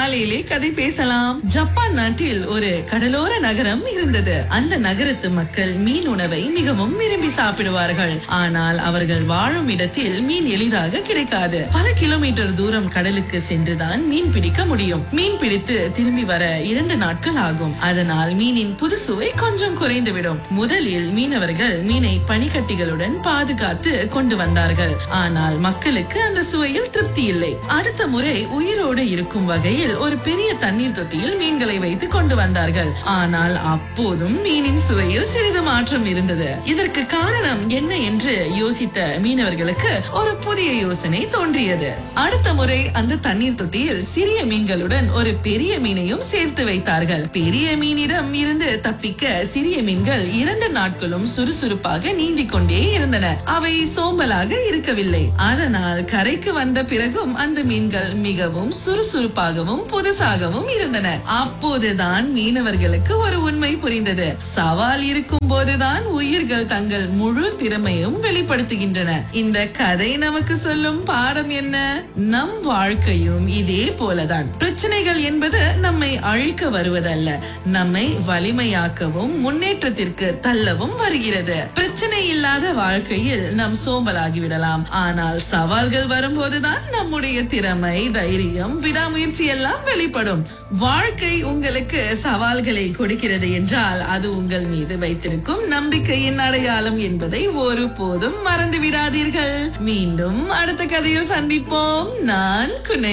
காலையிலே கதை பேசலாம் ஜப்பான் நாட்டில் ஒரு கடலோர நகரம் இருந்தது அந்த நகரத்து மக்கள் மீன் உணவை மிகவும் விரும்பி சாப்பிடுவார்கள் ஆனால் அவர்கள் வாழும் இடத்தில் மீன் எளிதாக கிடைக்காது பல கிலோமீட்டர் தூரம் கடலுக்கு சென்றுதான் மீன் பிடிக்க முடியும் மீன் பிடித்து திரும்பி வர இரண்டு நாட்கள் ஆகும் அதனால் மீனின் புது சுவை கொஞ்சம் குறைந்துவிடும் முதலில் மீனவர்கள் மீனை பனிக்கட்டிகளுடன் பாதுகாத்து கொண்டு வந்தார்கள் ஆனால் மக்களுக்கு அந்த சுவையில் திருப்தி இல்லை அடுத்த முறை உயிரோடு இருக்கும் வகையில் ஒரு பெரிய தண்ணீர் தொட்டியில் மீன்களை வைத்து கொண்டு வந்தார்கள் ஆனால் அப்போதும் மீனின் சுவையில் சிறிது மாற்றம் இருந்தது இதற்கு காரணம் என்ன என்று யோசித்த மீனவர்களுக்கு ஒரு புதிய யோசனை தோன்றியது அடுத்த முறை அந்த தண்ணீர் தொட்டியில் சிறிய மீன்களுடன் ஒரு பெரிய மீனையும் சேர்த்து வைத்தார்கள் பெரிய மீனிடம் இருந்து தப்பிக்க சிறிய மீன்கள் இரண்டு நாட்களும் சுறுசுறுப்பாக நீந்திக் கொண்டே இருந்தன அவை சோம்பலாக இருக்கவில்லை அதனால் கரைக்கு வந்த பிறகும் அந்த மீன்கள் மிகவும் சுறுசுறுப்பாகவும் புதுசாகவும் இருந்தன அப்போதுதான் மீனவர்களுக்கு ஒரு உண்மை புரிந்தது சவால் இருக்கும் போதுதான் உயிர்கள் தங்கள் முழு திறமையும் வெளிப்படுத்துகின்றன இந்த கதை நமக்கு சொல்லும் பாடம் என்ன நம் வாழ்க்கையும் இதே போலதான் பிரச்சனைகள் என்பது நம்மை அழிக்க வருவதல்ல நம்மை வலிமையாக்கவும் முன்னேற்றத்திற்கு தள்ளவும் வருகிறது பிரச்சனை இல்லாத வாழ்க்கையில் நாம் சோம்பலாகி விடலாம் ஆனால் சவால்கள் வரும்போதுதான் நம்முடைய திறமை தைரியம் விடாமுயற்சி எல்லாம் வெளிப்படும் வாழ்க்கை உங்களுக்கு சவால்களை கொடுக்கிறது என்றால் அது உங்கள் மீது வைத்திருக்கும் நம்பிக்கையின் அடையாளம் என்பதை ஒருபோதும் மறந்து விடாதீர்கள் மீண்டும் அடுத்த கதையில் சந்திப்போம் நான் குனை